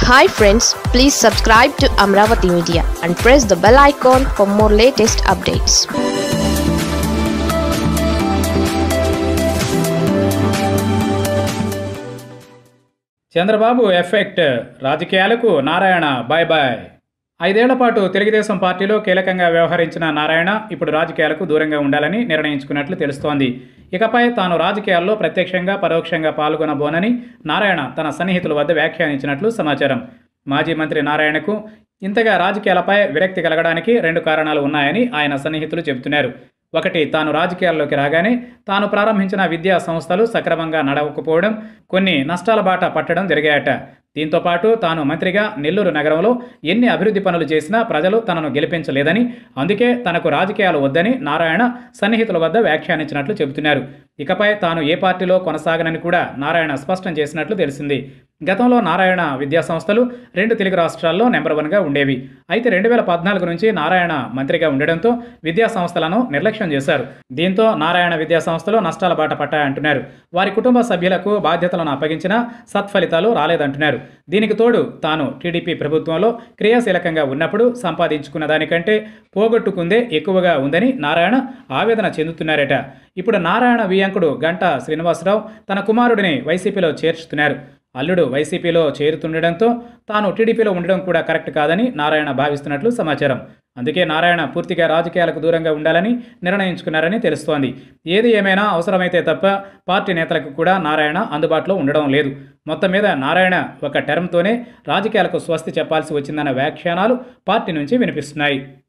hi friends please subscribe to Amaravati media and press the bell icon for more latest updates Chandrababu effect రాజకీయాలకు Narayana bye bye ఐదేళ్ల పాటు తెలుగుదేశం పార్టీలో కీలకంగా వ్యవహరించిన నారాయణ ఇప్పుడు రాజకీయాలకు దూరంగా ఉండాలని నిర్ణయించుకున్నట్లు తెలుస్తోంది ఇకపై తాను రాజకీయాల్లో ప్రత్యక్షంగా పరోక్షంగా పాల్గొనబోనని నారాయణ తన సన్నిహితుల వద్ద వ్యాఖ్యానించినట్లు సమాచారం మాజీ మంత్రి నారాయణకు ఇంతగా రాజకీయాలపై విరక్తి కలగడానికి రెండు కారణాలు ఉన్నాయని ఆయన సన్నిహితులు చెబుతున్నారు ఒకటి తాను రాజకీయాల్లోకి రాగానే తాను ప్రారంభించిన విద్యా సంస్థలు సక్రమంగా నడవకపోవడం కొన్ని నష్టాల బాట పట్టడం జరిగాయట దీంతో పాటు తాను మంత్రిగా నెల్లూరు నగరంలో ఎన్ని అభివృద్ధి పనులు చేసినా ప్రజలు తనను గెలిపించలేదని అందుకే తనకు రాజకీయాలు వద్దని నారాయణ సన్నిహితుల వద్ద వ్యాఖ్యానించినట్లు చెబుతున్నారు ఇకపై తాను ఏ పార్టీలో కొనసాగనని కూడా నారాయణ స్పష్టం చేసినట్లు తెలిసింది గతంలో నారాయణ విద్యా సంస్థలు రెండు తెలుగు రాష్ట్రాల్లో నెంబర్ వన్గా ఉండేవి అయితే రెండు వేల పద్నాలుగు నుంచి నారాయణ మంత్రిగా ఉండడంతో విద్యా సంస్థలను నిర్లక్ష్యం చేశారు దీంతో నారాయణ విద్యా సంస్థలు నష్టాల బాట పట్టాయంటున్నారు వారి కుటుంబ సభ్యులకు బాధ్యతలను అప్పగించినా సత్ఫలితాలు రాలేదంటున్నారు దీనికి తోడు తాను టీడీపీ ప్రభుత్వంలో క్రియాశీలకంగా ఉన్నప్పుడు సంపాదించుకున్న దానికంటే పోగొట్టుకుందే ఎక్కువగా ఉందని నారాయణ ఆవేదన చెందుతున్నారట ఇప్పుడు నారాయణ వియంకుడు గంట శ్రీనివాసరావు తన కుమారుడిని వైసీపీలో చేర్చుతున్నారు అల్లుడు వైసీపీలో చేరుతుండడంతో తాను టీడీపీలో ఉండడం కూడా కరెక్ట్ కాదని నారాయణ భావిస్తున్నట్లు సమాచారం అందుకే నారాయణ పూర్తిగా రాజకీయాలకు దూరంగా ఉండాలని నిర్ణయించుకున్నారని తెలుస్తోంది ఏది ఏమైనా అవసరమైతే తప్ప పార్టీ నేతలకు కూడా నారాయణ అందుబాటులో ఉండడం లేదు మొత్తం మీద నారాయణ ఒక టర్మ్తోనే రాజకీయాలకు స్వస్తి చెప్పాల్సి వచ్చిందన్న వ్యాఖ్యానాలు పార్టీ నుంచి వినిపిస్తున్నాయి